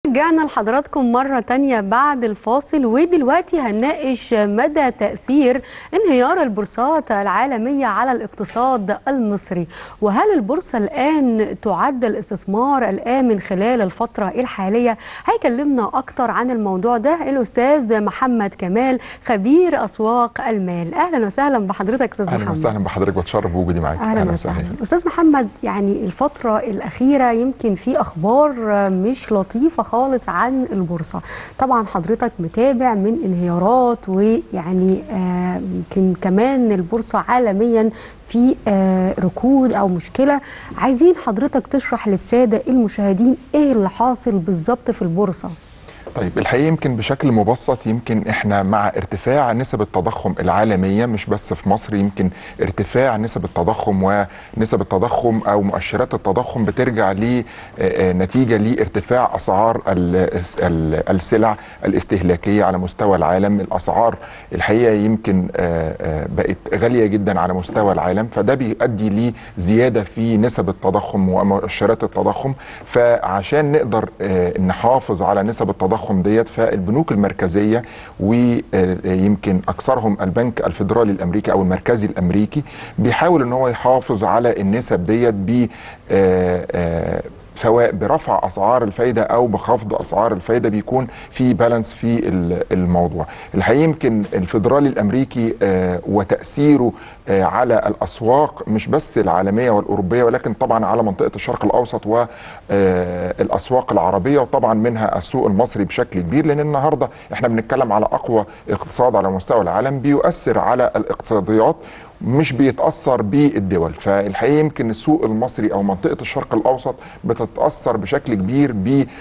رجعنا لحضراتكم مرة تانية بعد الفاصل ودلوقتي هنناقش مدى تأثير انهيار البورصات العالمية على الاقتصاد المصري وهل البورصة الآن تعد الاستثمار الآمن خلال الفترة الحالية هيكلمنا أكتر عن الموضوع ده الأستاذ محمد كمال خبير أسواق المال أهلا وسهلا بحضرتك أستاذ محمد اهلا وسهلا بحضرتك بتشرف بوجودي معاك اهلا وسهلا استاذ محمد يعني الفتره الاخيره يمكن في اخبار مش لطيفه خالص عن البورصه طبعا حضرتك متابع من انهيارات ويعني آه، يمكن كمان البورصه عالميا في آه، ركود او مشكله عايزين حضرتك تشرح للساده المشاهدين ايه اللي حاصل بالظبط في البورصه طيب الحقيقه يمكن بشكل مبسط يمكن احنا مع ارتفاع نسب التضخم العالميه مش بس في مصر يمكن ارتفاع نسب التضخم ونسب التضخم او مؤشرات التضخم بترجع لنتيجه لارتفاع اسعار ال- ال- السلع الاستهلاكيه على مستوى العالم الاسعار الحقيقه يمكن آه، آه، بقت غاليه جدا على مستوى العالم فده بيؤدي لزياده في نسب التضخم ومؤشرات التضخم فعشان نقدر آه، نحافظ على نسب التضخم ديت فالبنوك المركزيه ويمكن اكثرهم البنك الفيدرالي الامريكي او المركزي الامريكي بيحاول ان هو يحافظ على النسب ديت ب آه، آه، سواء برفع اسعار الفايده او بخفض اسعار الفايده بيكون في بالانس في ال- الموضوع الحقيقه يمكن الفيدرالي الامريكي آه، وتاثيره آه، على الاسواق مش بس العالميه والاوروبيه ولكن طبعا على منطقه الشرق الاوسط والاسواق العربيه وطبعا منها السوق المصري بشكل كبير لان النهارده احنا بنتكلم على اقوى اقتصاد على مستوى العالم بيؤثر على الاقتصاديات مش بيتاثر بالدول فالحقيقه يمكن السوق المصري او منطقه الشرق الاوسط بتتاثر بشكل كبير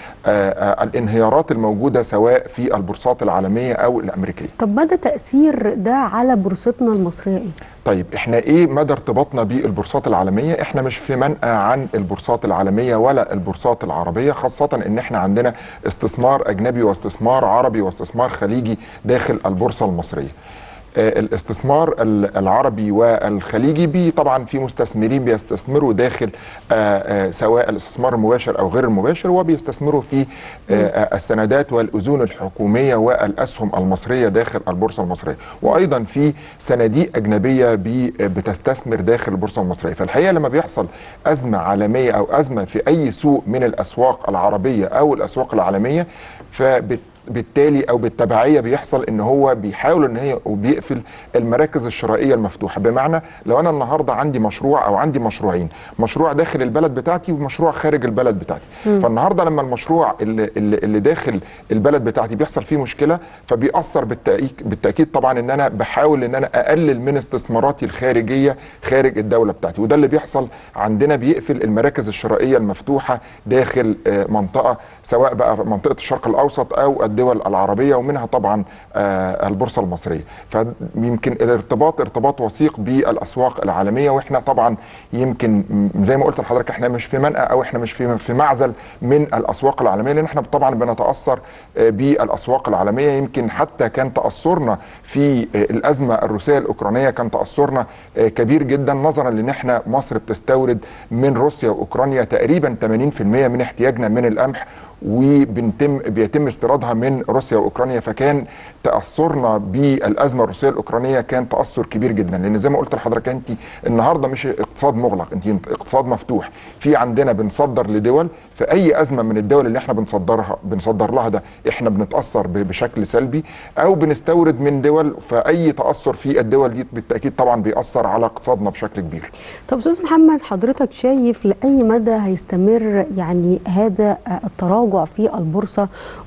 بالانهيارات الموجوده سواء في البورصات العالميه او الامريكيه طب مدى تاثير ده على بورصتنا المصريه ايه طيب احنا ايه مدى ارتباطنا بالبورصات العالميه احنا مش في منأى عن البورصات العالميه ولا البورصات العربيه خاصه ان احنا عندنا استثمار اجنبي واستثمار عربي واستثمار خليجي داخل البورصه المصريه آه، الاستثمار ال- العربي والخليجي بي طبعا في مستثمرين بيستثمروا داخل آه، آه، سواء الاستثمار المباشر او غير المباشر وبيستثمروا في آه، آه، السندات والاذون الحكوميه والاسهم المصريه داخل البورصه المصريه وايضا في صناديق اجنبيه بي- بتستثمر داخل البورصه المصريه فالحقيقه لما بيحصل ازمه عالميه او ازمه في اي سوق من الاسواق العربيه او الاسواق العالميه فبت بالتالي او بالتبعيه بيحصل ان هو بيحاول ان هي وبيقفل المراكز الشرائيه المفتوحه بمعنى لو انا النهارده عندي مشروع او عندي مشروعين مشروع داخل البلد بتاعتي ومشروع خارج البلد بتاعتي فالنهارده لما المشروع اللي, اللي اللي داخل البلد بتاعتي بيحصل فيه مشكله فبيأثر بالتأكيد, بالتاكيد طبعا ان انا بحاول ان انا اقلل من استثماراتي الخارجيه خارج الدوله بتاعتي وده اللي بيحصل عندنا بيقفل المراكز الشرائيه المفتوحه داخل آه، منطقه سواء بقى منطقه الشرق الاوسط او الدول العربيه ومنها طبعا آه، البورصه المصريه فيمكن الارتباط ارتباط وثيق بالاسواق العالميه واحنا طبعا يمكن م- زي ما قلت لحضرتك احنا مش في منأى او احنا مش في في معزل من الاسواق العالميه لان احنا طبعا بنتاثر آه، بالاسواق العالميه يمكن حتى كان تاثرنا في آه، الازمه الروسيه الاوكرانيه كان تاثرنا آه، كبير جدا نظرا لان احنا مصر بتستورد من روسيا واوكرانيا تقريبا 80% من احتياجنا من القمح وبنتم بيتم استيرادها من روسيا واوكرانيا فكان تاثرنا بالازمه الروسيه الاوكرانيه كان تاثر كبير جدا لان زي ما قلت لحضرتك انت النهارده مش اقتصاد مغلق انت اقتصاد مفتوح في عندنا بنصدر لدول فاي ازمه من الدول اللي احنا بنصدرها بنصدر لها ده احنا بنتاثر ب- بشكل سلبي او بنستورد من دول فاي تاثر في الدول دي بالتاكيد طبعا بيأثر على اقتصادنا بشكل كبير طب استاذ محمد حضرتك شايف لاي مدى هيستمر يعني هذا آه، التراجع في البورصه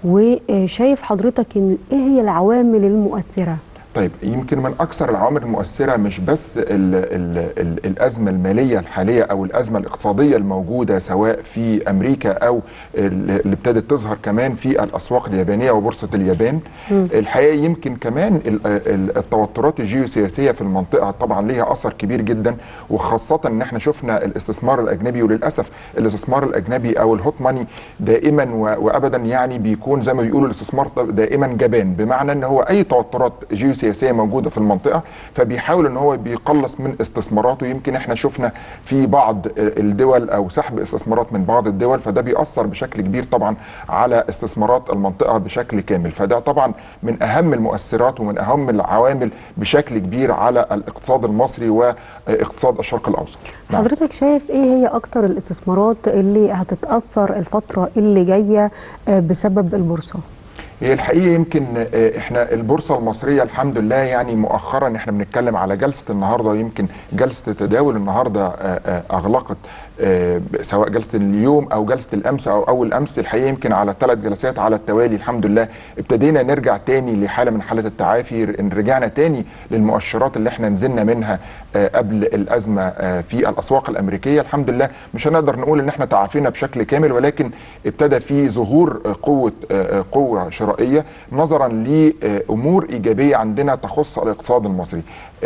وشايف حضرتك ان ايه هي العوامل المؤثره طيب يمكن من اكثر العوامل المؤثره مش بس ال ال ال الازمه الماليه الحاليه او الازمه الاقتصاديه الموجوده سواء في امريكا او ال- اللي ابتدت تظهر كمان في الاسواق اليابانيه وبورصه اليابان الحقيقه يمكن كمان ال- ال- التوترات الجيوسياسيه في المنطقه طبعا ليها اثر كبير جدا وخاصه ان احنا شفنا الاستثمار الاجنبي وللاسف الاستثمار الاجنبي او الهوت ماني دائما و- وابدا يعني بيكون زي ما بيقولوا الاستثمار دائما جبان بمعنى ان هو اي توترات جيوسياسيه سياسيه موجوده في المنطقه فبيحاول ان هو بيقلص من استثماراته يمكن احنا شفنا في بعض الدول او سحب استثمارات من بعض الدول فده بيأثر بشكل كبير طبعا على استثمارات المنطقه بشكل كامل فده طبعا من اهم المؤثرات ومن اهم العوامل بشكل كبير على الاقتصاد المصري واقتصاد الشرق الاوسط نعم. حضرتك شايف ايه هي اكتر الاستثمارات اللي هتتاثر الفتره اللي جايه بسبب البورصه هي الحقيقه يمكن احنا البورصه المصريه الحمد لله يعني مؤخرا احنا بنتكلم على جلسه النهارده يمكن جلسه تداول النهارده اغلقت سواء جلسه اليوم او جلسه الامس او اول امس الحقيقه يمكن على ثلاث جلسات على التوالي الحمد لله ابتدينا نرجع تاني لحاله من حالات التعافي رجعنا تاني للمؤشرات اللي احنا نزلنا منها قبل الازمه في الاسواق الامريكيه الحمد لله مش هنقدر نقول ان احنا تعافينا بشكل كامل ولكن ابتدى في ظهور قوه قوه شرائيه نظرا لامور ايجابيه عندنا تخص الاقتصاد المصري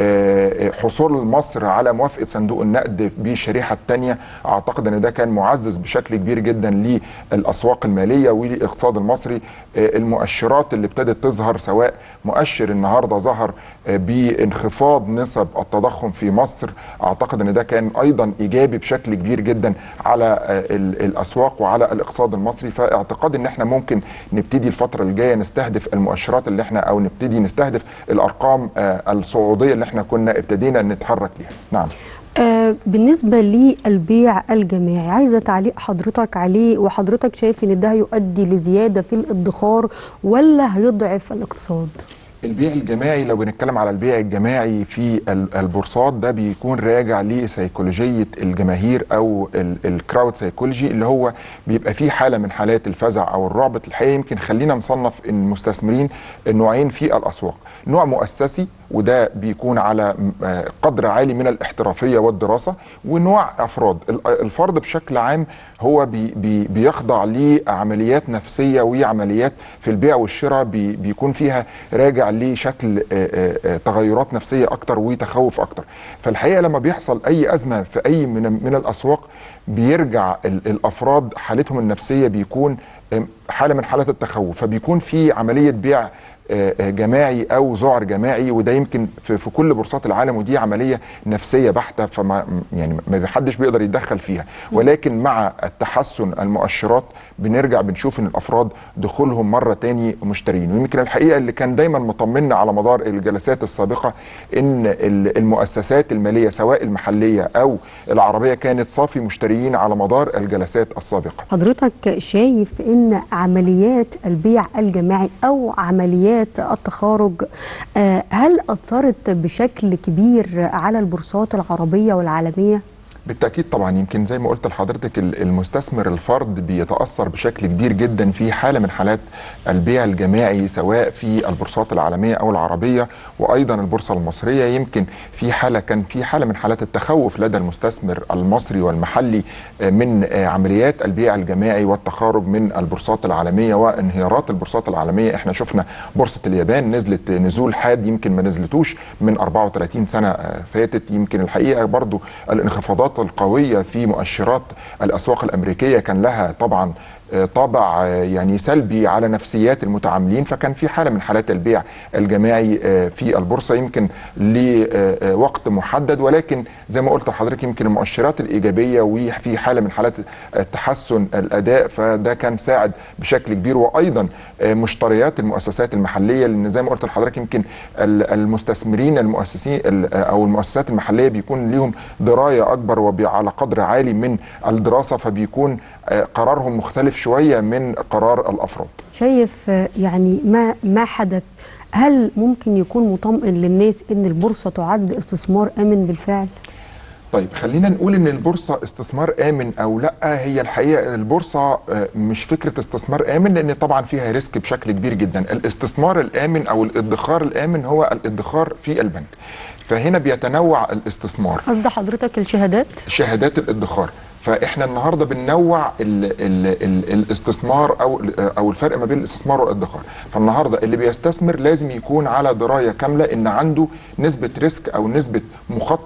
حصول مصر على موافقه صندوق النقد بالشريحه الثانيه اعتقد ان ده كان معزز بشكل كبير جدا للاسواق الماليه وللاقتصاد المصري المؤشرات اللي ابتدت تظهر سواء مؤشر النهارده ظهر بانخفاض نسب التضخم في مصر اعتقد ان ده كان ايضا ايجابي بشكل كبير جدا على الاسواق وعلى الاقتصاد المصري فاعتقاد ان احنا ممكن نبتدي الفتره الجايه نستهدف المؤشرات اللي احنا او نبتدي نستهدف الارقام الصعوديه اللي احنا كنا ابتدينا نتحرك ليها نعم آه بالنسبة للبيع الجماعي عايزة تعليق حضرتك عليه وحضرتك شايف ان ده هيؤدي لزيادة في الادخار ولا هيضعف الاقتصاد؟ البيع الجماعي لو بنتكلم على البيع الجماعي في البورصات ده بيكون راجع لسيكولوجيه الجماهير او الكراود سيكولوجي اللي هو بيبقى فيه حاله من حالات الفزع او الرعب الحقيقه يمكن خلينا نصنف المستثمرين نوعين في الاسواق نوع مؤسسي وده بيكون على قدر عالي من الاحترافيه والدراسه ونوع افراد الفرد بشكل عام هو بي بي بيخضع لعمليات نفسيه وعمليات في البيع والشراء بي بيكون فيها راجع لشكل تغيرات نفسيه اكتر وتخوف اكتر فالحقيقه لما بيحصل اي ازمه في اي من من الاسواق بيرجع الافراد حالتهم النفسيه بيكون حاله من حالات التخوف فبيكون في عمليه بيع جماعي او ذعر جماعي وده يمكن في, في كل بورصات العالم ودي عمليه نفسيه بحته فما يعني ما حدش بيقدر يتدخل فيها ولكن مع التحسن المؤشرات بنرجع بنشوف ان الافراد دخولهم مره تاني مشترين ويمكن الحقيقه اللي كان دايما مطمنا على مدار الجلسات السابقه ان المؤسسات الماليه سواء المحليه او العربيه كانت صافي مشتريين على مدار الجلسات السابقه حضرتك شايف ان عمليات البيع الجماعي او عمليات التخارج هل اثرت بشكل كبير على البورصات العربيه والعالميه؟ بالتاكيد طبعا يمكن زي ما قلت لحضرتك المستثمر الفرد بيتاثر بشكل كبير جدا في حاله من حالات البيع الجماعي سواء في البورصات العالميه او العربيه وايضا البورصه المصريه يمكن في حاله كان في حاله من حالات التخوف لدى المستثمر المصري والمحلي من عمليات البيع الجماعي والتخارج من البورصات العالميه وانهيارات البورصات العالميه احنا شفنا بورصه اليابان نزلت نزول حاد يمكن ما نزلتوش من 34 سنه فاتت يمكن الحقيقه برضو الانخفاضات القوية في مؤشرات الأسواق الأمريكية كان لها طبعا طابع يعني سلبي على نفسيات المتعاملين فكان في حاله من حالات البيع الجماعي في البورصه يمكن لوقت محدد ولكن زي ما قلت لحضرتك يمكن المؤشرات الايجابيه وفي حاله من حالات تحسن الاداء فده كان ساعد بشكل كبير وايضا مشتريات المؤسسات المحليه لان زي ما قلت لحضرتك يمكن المستثمرين المؤسسين او المؤسسات المحليه بيكون ليهم درايه اكبر وعلى قدر عالي من الدراسه فبيكون قرارهم مختلف شويه من قرار الافراد. شايف يعني ما ما حدث هل ممكن يكون مطمئن للناس ان البورصه تعد استثمار امن بالفعل؟ طيب خلينا نقول ان البورصه استثمار امن او لا هي الحقيقه البورصه مش فكره استثمار امن لان طبعا فيها ريسك بشكل كبير جدا الاستثمار الامن او الادخار الامن هو الادخار في البنك فهنا بيتنوع الاستثمار قصد حضرتك الشهادات شهادات الادخار فاحنا النهارده بننوع ال ال ال الاستثمار او او الفرق ما بين الاستثمار والادخار فالنهارده اللي بيستثمر لازم يكون على درايه كامله ان عنده نسبه ريسك او نسبه مخاطره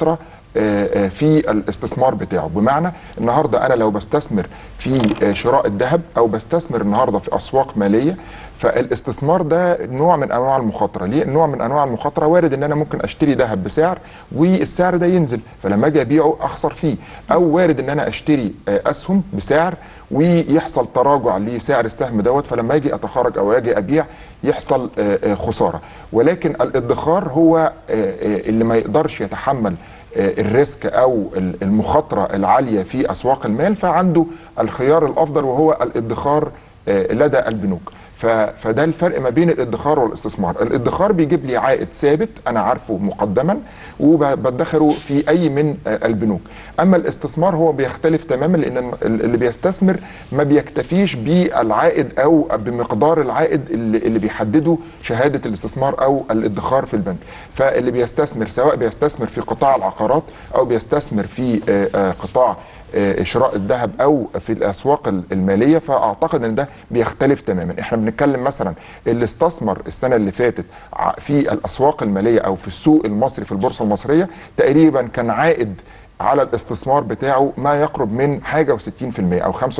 آه، آه، في الاستثمار بتاعه بمعنى النهارده انا لو بستثمر في آه، شراء الذهب او بستثمر النهارده في اسواق ماليه فالاستثمار ده نوع من انواع المخاطره ليه نوع من انواع المخاطره وارد ان انا ممكن اشتري ذهب بسعر والسعر ده ينزل فلما اجي ابيعه اخسر فيه او وارد ان انا اشتري آه، اسهم بسعر ويحصل تراجع لسعر السهم دوت فلما اجي اتخرج او اجي ابيع يحصل آه، آه، خساره ولكن الادخار هو آه، آه، اللي ما يقدرش يتحمل آه، الريسك او ال- المخاطره العاليه في اسواق المال فعنده الخيار الافضل وهو الادخار آه، لدى البنوك ف- فده الفرق ما بين الادخار والاستثمار الادخار بيجيب لي عائد ثابت انا عارفه مقدما وبدخره في اي من آه، البنوك اما الاستثمار هو بيختلف تماما لان ال- اللي بيستثمر ما بيكتفيش بالعائد او بمقدار العائد اللي اللي بيحدده شهاده الاستثمار او الادخار في البنك فاللي بيستثمر سواء بيستثمر في قطاع العقارات او بيستثمر في آه، آه، قطاع آه، شراء الذهب او في الاسواق ال- الماليه فاعتقد ان ده بيختلف تماما احنا بنتكلم مثلا اللي استثمر السنه اللي فاتت ع- في الاسواق الماليه او في السوق المصري في البورصه المصريه تقريبا كان عائد على الاستثمار بتاعه ما يقرب من حاجه و60% او 65%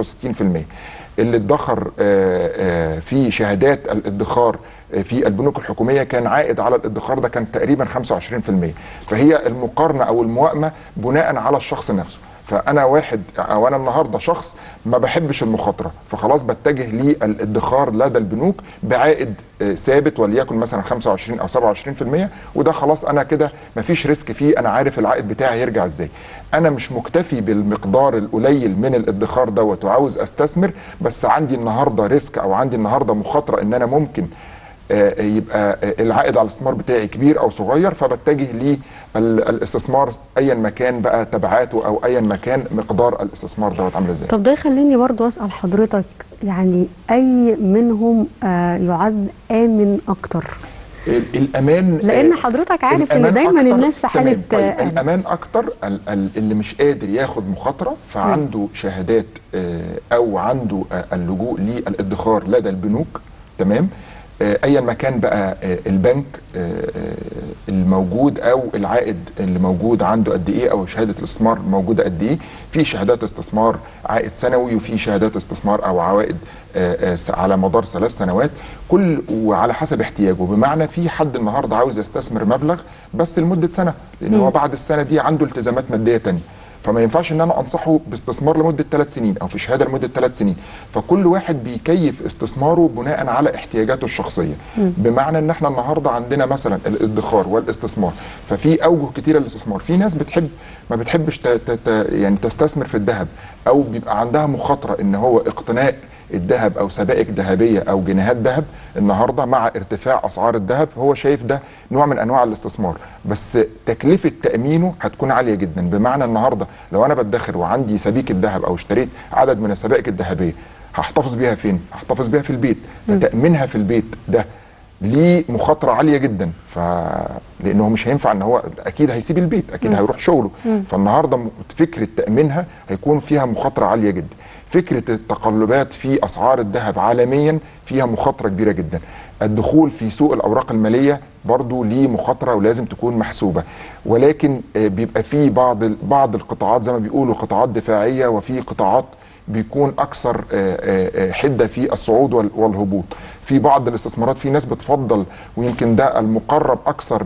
اللي ادخر آه، آه، في شهادات الادخار آه، في البنوك الحكوميه كان عائد على الادخار ده كان تقريبا 25% فهي المقارنه او الموائمه بناء على الشخص نفسه فانا واحد او انا النهارده شخص ما بحبش المخاطره فخلاص بتجه للادخار لدى البنوك بعائد آه، ثابت وليكن مثلا 25 او 27% وده خلاص انا كده مفيش ريسك فيه انا عارف العائد بتاعي هيرجع ازاي انا مش مكتفي بالمقدار القليل من الادخار دوت وعاوز استثمر بس عندي النهارده ريسك او عندي النهارده مخاطره ان انا ممكن آه، يبقى آه، العائد على الاستثمار بتاعي كبير او صغير فبتجه للاستثمار ايا ما كان بقى تبعاته او ايا ما كان مقدار الاستثمار دوت عامل ازاي طب ده يخليني برضو اسال حضرتك يعني اي منهم آه، يعد امن اكتر ال- الامان لان آه، حضرتك عارف ان الأمان دايما أكتر- الناس في حاله تمام. طيب آه، الامان اكتر ال- ال- اللي مش قادر ياخد مخاطره فعنده شهادات آه، او عنده آه، اللجوء للادخار لدى البنوك تمام آه، ايا ما كان بقى آه، البنك آه، آه، الموجود او العائد اللي موجود عنده قد ايه او شهاده الاستثمار موجوده قد ايه في شهادات استثمار عائد سنوي وفي شهادات استثمار او عوائد آه، آه، س- على مدار ثلاث سنوات كل وعلى حسب احتياجه بمعنى في حد النهارده عاوز يستثمر مبلغ بس لمده سنه لان هو بعد السنه دي عنده التزامات ماديه تانية فما ينفعش ان انا انصحه باستثمار لمده ثلاث سنين او في شهاده لمده ثلاث سنين فكل واحد بيكيف استثماره بناء على احتياجاته الشخصيه بمعنى ان احنا النهارده عندنا مثلا الادخار والاستثمار ففي اوجه كتيره للاستثمار في ناس بتحب ما بتحبش ت ت ت يعني تستثمر في الذهب او بيبقى عندها مخاطره ان هو اقتناء الذهب او سبائك ذهبيه او جنيهات ذهب النهارده مع ارتفاع اسعار الذهب هو شايف ده نوع من انواع الاستثمار بس تكلفه تامينه هتكون عاليه جدا بمعنى النهارده لو انا بدخر وعندي سبيكه ذهب او اشتريت عدد من السبائك الذهبيه هحتفظ بيها فين؟ هحتفظ بيها في البيت فتامينها في البيت ده ليه مخاطره عاليه جدا ف لانه مش هينفع ان هو اكيد هيسيب البيت اكيد هيروح شغله فالنهارده م- فكره تامينها هيكون فيها مخاطره عاليه جدا فكره التقلبات في اسعار الذهب عالميا فيها مخاطره كبيره جدا الدخول في سوق الاوراق الماليه برضو ليه مخاطره ولازم تكون محسوبه ولكن آه، بيبقى في بعض ال- بعض القطاعات زي ما بيقولوا قطاعات دفاعيه وفي قطاعات بيكون اكثر آه، آه، آه، حده في الصعود وال- والهبوط في بعض الاستثمارات في ناس بتفضل ويمكن ده المقرب اكثر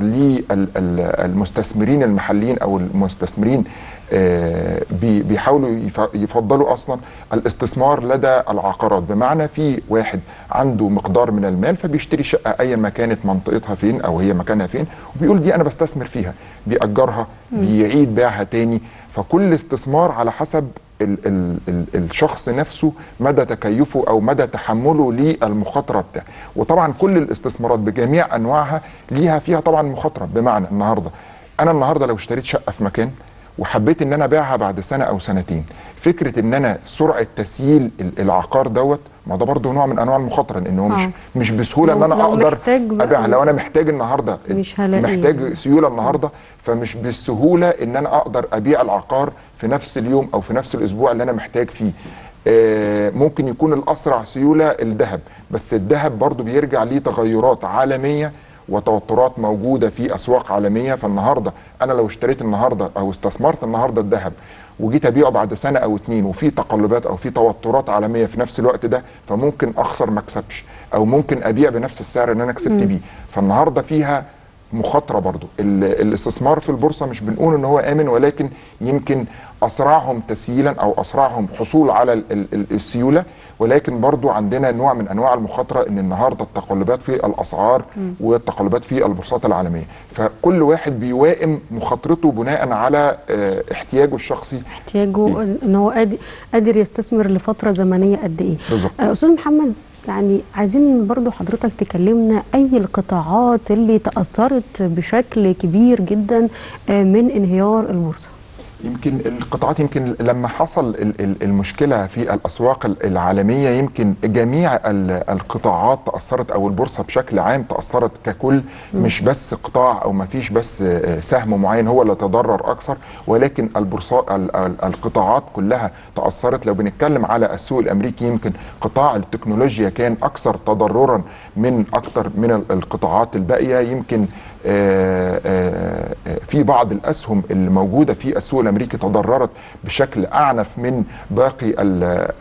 للمستثمرين المحليين او المستثمرين آه، بي- بيحاولوا يف- يفضلوا اصلا الاستثمار لدى العقارات بمعنى في واحد عنده مقدار من المال فبيشتري شقه ايا ما كانت منطقتها فين او هي مكانها فين وبيقول دي انا بستثمر فيها بيأجرها بيعيد بيعها تاني فكل استثمار على حسب ال ال ال الشخص نفسه مدى تكيفه او مدى تحمله للمخاطره بتاعه وطبعا كل الاستثمارات بجميع انواعها ليها فيها طبعا مخاطره بمعنى النهارده انا النهارده لو اشتريت شقه في مكان وحبيت ان انا ابيعها بعد سنه او سنتين فكره ان انا سرعه تسييل ال- العقار دوت ما ده برضه نوع من انواع المخاطره لان هو مش آه. مش بسهوله ان لو- انا لو اقدر محتاج بقى- ابيعها لو انا محتاج النهارده مش هلاقي. محتاج سيوله النهارده فمش بالسهوله ان انا اقدر ابيع العقار في نفس اليوم او في نفس الاسبوع اللي انا محتاج فيه آه، ممكن يكون الاسرع سيوله الذهب بس الذهب برضو بيرجع ليه تغيرات عالميه وتوترات موجوده في اسواق عالميه فالنهارده انا لو اشتريت النهارده او استثمرت النهارده الذهب وجيت ابيعه بعد سنه او اتنين وفي تقلبات او في توترات عالميه في نفس الوقت ده فممكن اخسر ما اكسبش او ممكن ابيع بنفس السعر اللي انا كسبت بيه فالنهارده فيها مخاطره برضو ال- الاستثمار في البورصه مش بنقول ان هو امن ولكن يمكن اسرعهم تسييلا او اسرعهم حصول على ال- ال- ال- السيوله ولكن برضو عندنا نوع من انواع المخاطره ان النهارده التقلبات في الاسعار والتقلبات في البورصات العالميه فكل واحد بيوائم مخاطرته بناء على آه، احتياجه الشخصي احتياجه ان هو قادر قادر يستثمر لفتره زمنيه قد ايه بالظبط آه، استاذ محمد يعني عايزين برضو حضرتك تكلمنا اي القطاعات اللي تاثرت بشكل كبير جدا آه، من انهيار البورصه يمكن القطاعات يمكن لما حصل ال- ال- المشكله في الاسواق ال- العالميه يمكن جميع ال- القطاعات تاثرت او البورصه بشكل عام تاثرت ككل مش بس قطاع او ما فيش بس آه، سهم معين هو اللي تضرر اكثر ولكن البورصات ال- ال- القطاعات كلها تاثرت لو بنتكلم على السوق الامريكي يمكن قطاع التكنولوجيا كان اكثر تضررا من اكثر من ال- القطاعات الباقيه يمكن آه، آه، آه، في بعض الاسهم اللي موجوده في السوق الامريكي تضررت بشكل اعنف من باقي ال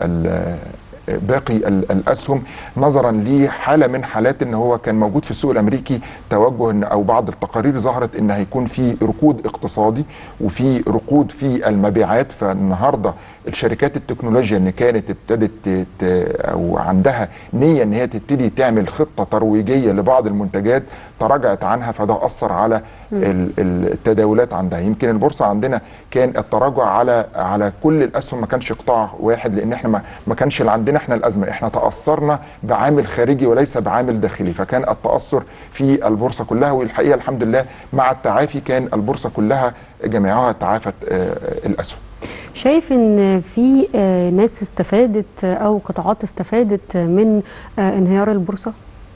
ال باقي ال- الاسهم نظرا لحاله من حالات ان هو كان موجود في السوق الامريكي توجه ان او بعض التقارير ظهرت ان هيكون في ركود اقتصادي وفي ركود في المبيعات فالنهارده الشركات التكنولوجيا اللي كانت ابتدت ت- ت- او عندها نيه ان هي تبتدي تعمل خطه ترويجيه لبعض المنتجات تراجعت عنها فده اثر على ال- ال- التداولات عندها يمكن البورصه عندنا كان التراجع على على كل الاسهم ما كانش قطاع واحد لان احنا ما, ما كانش اللي عندنا احنا الازمه احنا تاثرنا بعامل خارجي وليس بعامل داخلي فكان التاثر في البورصه كلها والحقيقه الحمد لله مع التعافي كان البورصه كلها جميعها تعافت آه، الاسهم شايف ان في آه، ناس استفادت آه، او قطاعات استفادت من آه، انهيار البورصه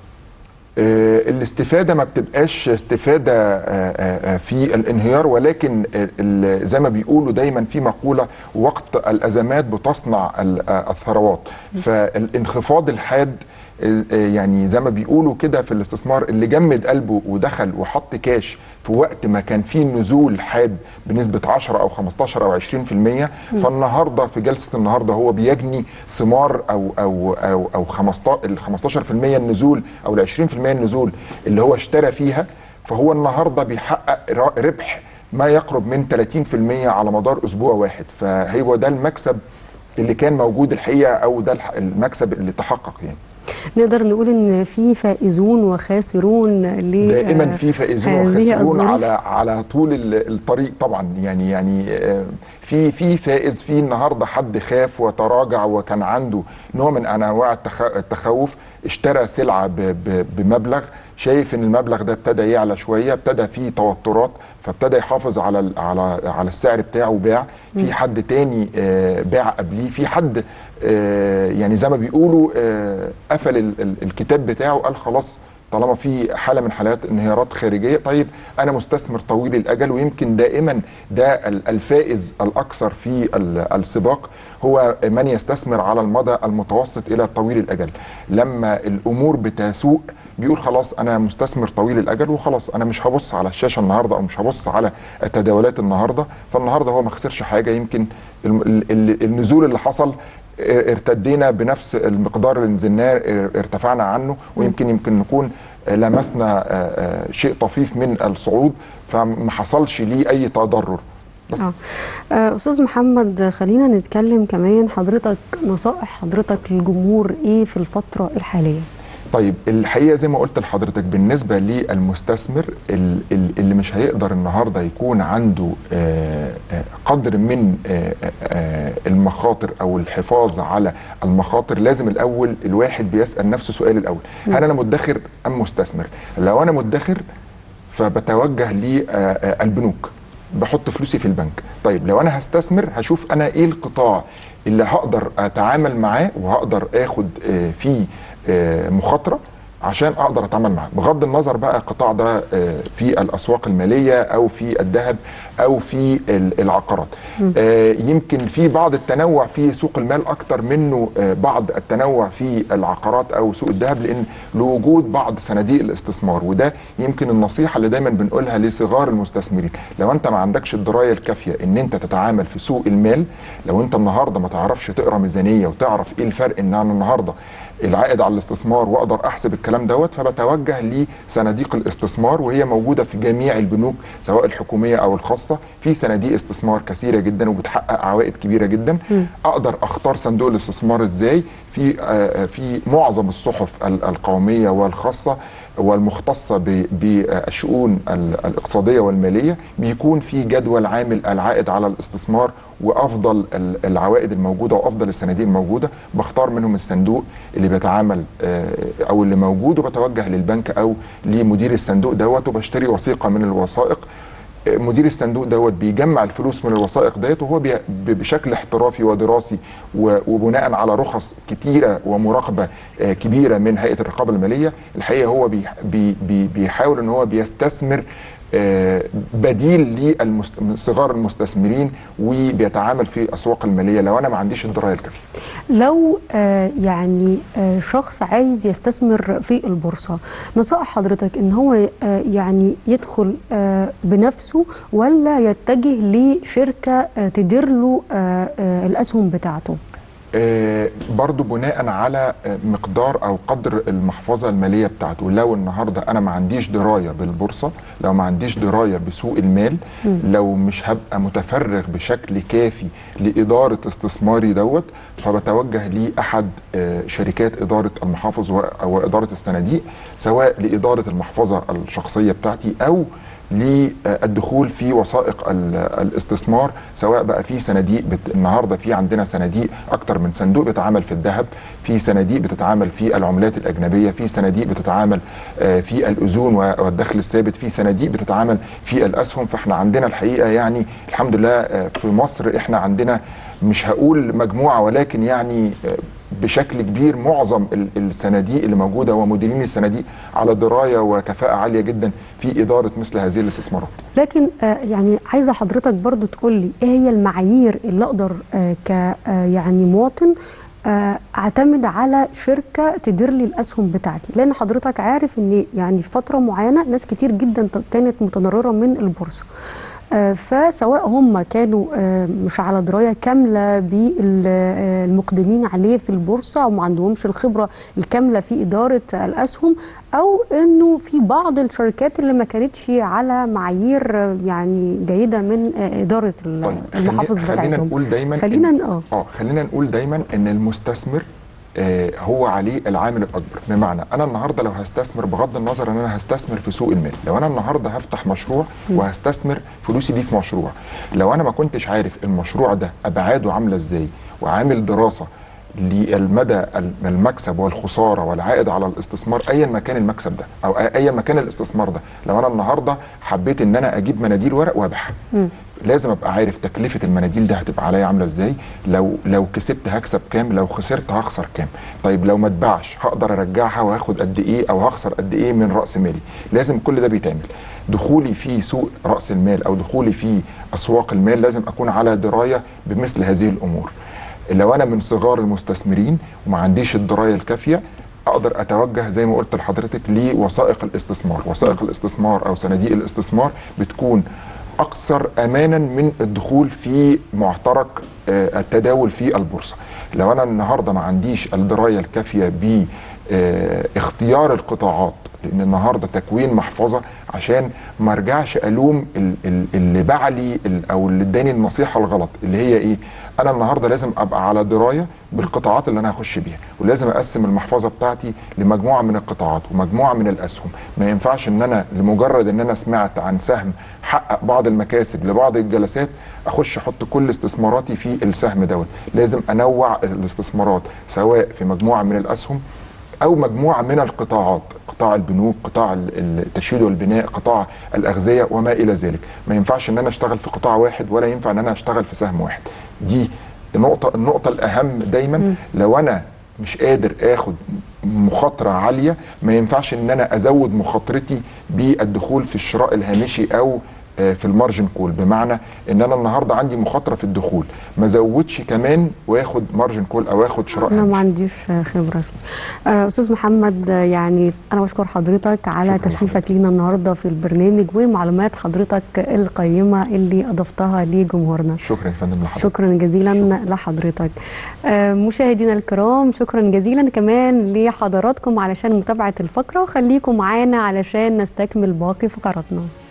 آه، الاستفاده ما بتبقاش استفاده آه، آه، آه، في الانهيار ولكن ال- ال- زي ما بيقولوا دايما في مقوله وقت الازمات بتصنع ال- آه، الثروات فالانخفاض الحاد آه، آه، يعني زي ما بيقولوا كده في الاستثمار اللي جمد قلبه ودخل وحط كاش في وقت ما كان فيه نزول حاد بنسبه 10 او 15 او 20% فالنهارده في جلسه النهارده هو بيجني ثمار او او او او 15 ال 15% النزول او ال 20% النزول اللي هو اشترى فيها فهو النهارده بيحقق ر- ربح ما يقرب من 30% على مدار اسبوع واحد فهو ده المكسب اللي كان موجود الحقيقه او ده الح- المكسب اللي تحقق يعني نقدر نقول ان في فائزون وخاسرون ل دائما في فائزون هذه وخاسرون الظروف. على على طول ال- الطريق طبعا يعني يعني آه، في في فائز في النهارده حد خاف وتراجع وكان عنده نوع من انواع التخ- التخوف اشترى سلعه ب- ب- بمبلغ شايف ان المبلغ ده ابتدى يعلى شويه ابتدى فيه توترات فابتدى يحافظ على ال- على على السعر بتاعه باع في حد تاني آه، باع قبليه في حد آه، يعني زي ما بيقولوا آه، قفل ال- ال- الكتاب بتاعه قال خلاص طالما في حاله من حالات انهيارات خارجيه طيب انا مستثمر طويل الاجل ويمكن دائما ده ال- الفائز الاكثر في ال- السباق هو من يستثمر على المدى المتوسط الى طويل الاجل لما الامور بتسوء بيقول خلاص انا مستثمر طويل الاجل وخلاص انا مش هبص على الشاشه النهارده او مش هبص على التداولات النهارده فالنهارده هو ما خسرش حاجه يمكن الم- ال- ال- النزول اللي حصل ارتدينا بنفس المقدار اللي نزلناه ار- ارتفعنا عنه ويمكن يمكن نكون لمسنا آه، آه، شيء طفيف من الصعود فما حصلش ليه اي تضرر بس آه. آه، استاذ محمد خلينا نتكلم كمان حضرتك نصائح حضرتك للجمهور ايه في الفتره الحاليه طيب الحقيقه زي ما قلت لحضرتك بالنسبه للمستثمر ال- ال- اللي مش هيقدر النهارده يكون عنده آه، آه، قدر من آه، آه، المخاطر او الحفاظ على المخاطر لازم الاول الواحد بيسال نفسه سؤال الاول هل انا مدخر ام مستثمر لو انا مدخر فبتوجه للبنوك بحط فلوسي في البنك طيب لو انا هستثمر هشوف انا ايه القطاع اللي هقدر اتعامل معاه وهقدر اخد آه، فيه آه، مخاطره عشان اقدر اتعامل معاه بغض النظر بقى القطاع ده آه، في الاسواق الماليه او في الذهب او في ال- العقارات آه، يمكن في بعض التنوع في سوق المال اكتر منه آه، بعض التنوع في العقارات او سوق الذهب لان لوجود بعض صناديق الاستثمار وده يمكن النصيحه اللي دايما بنقولها لصغار المستثمرين لو انت ما عندكش الدرايه الكافيه ان انت تتعامل في سوق المال لو انت النهارده ما تعرفش تقرا ميزانيه وتعرف ايه الفرق ان انا النهارده العائد على الاستثمار واقدر احسب الكلام دوت فبتوجه لصناديق الاستثمار وهي موجوده في جميع البنوك سواء الحكوميه او الخاصه في صناديق استثمار كثيره جدا وبتحقق عوائد كبيره جدا اقدر اختار صندوق الاستثمار ازاي في آه، في معظم الصحف ال- القوميه والخاصه والمختصه ب- بالشؤون ال- الاقتصاديه والماليه بيكون في جدول عامل العائد على الاستثمار وافضل ال- العوائد الموجوده وافضل الصناديق الموجوده بختار منهم الصندوق اللي بيتعامل آه، او اللي موجود وبتوجه للبنك او لمدير الصندوق دوت وبشتري وثيقه من الوثائق آه، مدير الصندوق دوت بيجمع الفلوس من الوثائق ديت وهو بي- ب- بشكل احترافي ودراسي و- وبناء على رخص كتيره ومراقبه آه، كبيره من هيئه الرقابه الماليه الحقيقه هو بي- بي- بي- بيحاول ان هو بيستثمر آه، بديل لصغار المستثمرين وبيتعامل في الاسواق الماليه لو انا ما عنديش الدرايه الكافيه لو آه، يعني آه، شخص عايز يستثمر في البورصة نصائح حضرتك ان هو آه، يعني يدخل آه، بنفسه ولا يتجه لشركة آه، تدير له آه، آه، الأسهم بتاعته آه، برضو بناء على آه، مقدار او قدر المحفظه الماليه بتاعته لو النهارده انا ما عنديش درايه بالبورصه لو ما عنديش درايه بسوق المال لو مش هبقى متفرغ بشكل كافي لاداره استثماري دوت فبتوجه لاحد آه، شركات اداره المحافظ و- واداره الصناديق سواء لاداره المحفظه الشخصيه بتاعتي او للدخول في وثائق ال- الاستثمار سواء بقى في صناديق بت... النهارده في عندنا صناديق اكتر من صندوق بتتعامل في الذهب في صناديق بتتعامل في العملات الاجنبيه في صناديق بتتعامل آه، في الاذون و- والدخل الثابت في صناديق بتتعامل في الاسهم فاحنا عندنا الحقيقه يعني الحمد لله آه، في مصر احنا عندنا مش هقول مجموعه ولكن يعني آه، بشكل كبير معظم ال- الصناديق اللي موجوده ومديرين الصناديق على درايه وكفاءه عاليه جدا في اداره مثل هذه الاستثمارات. لكن آه، يعني عايزة حضرتك برضو تقول لي ايه هي المعايير اللي اقدر آه، ك آه، يعني مواطن آه، اعتمد على شركه تدير لي الاسهم بتاعتي لان حضرتك عارف ان يعني في فتره معينه ناس كتير جدا ت- كانت متضرره من البورصه آه، فسواء هم كانوا آه، مش على درايه كامله بالمقدمين عليه في البورصه او ما عندهمش الخبره الكامله في اداره الاسهم او انه في بعض الشركات اللي ما كانتش على معايير آه، يعني جيده من آه، اداره ال- طيب المحافظ خلينا, خلينا بتاعتهم نقول دايما خلينا إن- اه اه خلينا نقول دايما ان المستثمر آه هو عليه العامل الاكبر بمعنى انا النهارده لو هستثمر بغض النظر ان انا هستثمر في سوق المال لو انا النهارده هفتح مشروع وهستثمر فلوسي دي في مشروع لو انا ما كنتش عارف المشروع ده ابعاده عامله ازاي وعامل دراسه للمدى المكسب والخساره والعائد على الاستثمار ايا ما كان المكسب ده او ايا ما كان الاستثمار ده لو انا النهارده حبيت ان انا اجيب مناديل ورق وابيعها لازم ابقى عارف تكلفه المناديل دي هتبقى عليا عامله ازاي لو لو كسبت هكسب كام لو خسرت هخسر كام طيب لو ما اتباعش هقدر ارجعها وهاخد قد ايه او هخسر قد ايه من راس مالي لازم كل ده بيتعمل دخولي في سوق راس المال او دخولي في اسواق المال لازم اكون على درايه بمثل هذه الامور لو انا من صغار المستثمرين وما عنديش الدرايه الكافيه اقدر اتوجه زي ما قلت لحضرتك لوثائق الاستثمار وثائق الاستثمار او صناديق الاستثمار بتكون اكثر امانا من الدخول في معترك آه، التداول في البورصه لو انا النهارده ما عنديش الدرايه الكافيه باختيار القطاعات لان النهارده تكوين محفظه عشان ما ارجعش الوم ال- ال- اللي باع لي ال- او اللي اداني النصيحه الغلط اللي هي ايه انا النهارده لازم ابقى على درايه بالقطاعات اللي انا هخش بيها ولازم اقسم المحفظه بتاعتي لمجموعه من القطاعات ومجموعه من الاسهم ما ينفعش ان انا لمجرد ان انا سمعت عن سهم حقق بعض المكاسب لبعض الجلسات اخش احط كل استثماراتي في السهم دوت لازم انوع الاستثمارات سواء في مجموعه من الاسهم او مجموعه من القطاعات قطاع البنوك قطاع ال- التشييد والبناء قطاع الاغذيه وما الى ذلك ما ينفعش ان انا اشتغل في قطاع واحد ولا ينفع ان انا اشتغل في سهم واحد دي النقطه النقطه الاهم دايما لو انا مش قادر اخد مخاطره عاليه ما ينفعش ان انا ازود مخاطرتي بالدخول في الشراء الهامشي او آه، في المارجن كول بمعنى ان انا النهارده عندي مخاطره في الدخول ما زودش كمان واخد مارجن كول او اخد شراء انا ما هامشي عنديش خبره فيه آه، استاذ محمد آه، يعني انا بشكر حضرتك على شكراً تشريفك لينا النهارده في البرنامج ومعلومات حضرتك القيمه اللي اضفتها لجمهورنا شكرا يا فندم لحضرتك شكرا جزيلا لحضرتك آه، مشاهدينا الكرام شكرا جزيلا كمان لحضراتكم علشان متابعه الفقره وخليكم معانا علشان نستكمل باقي فقراتنا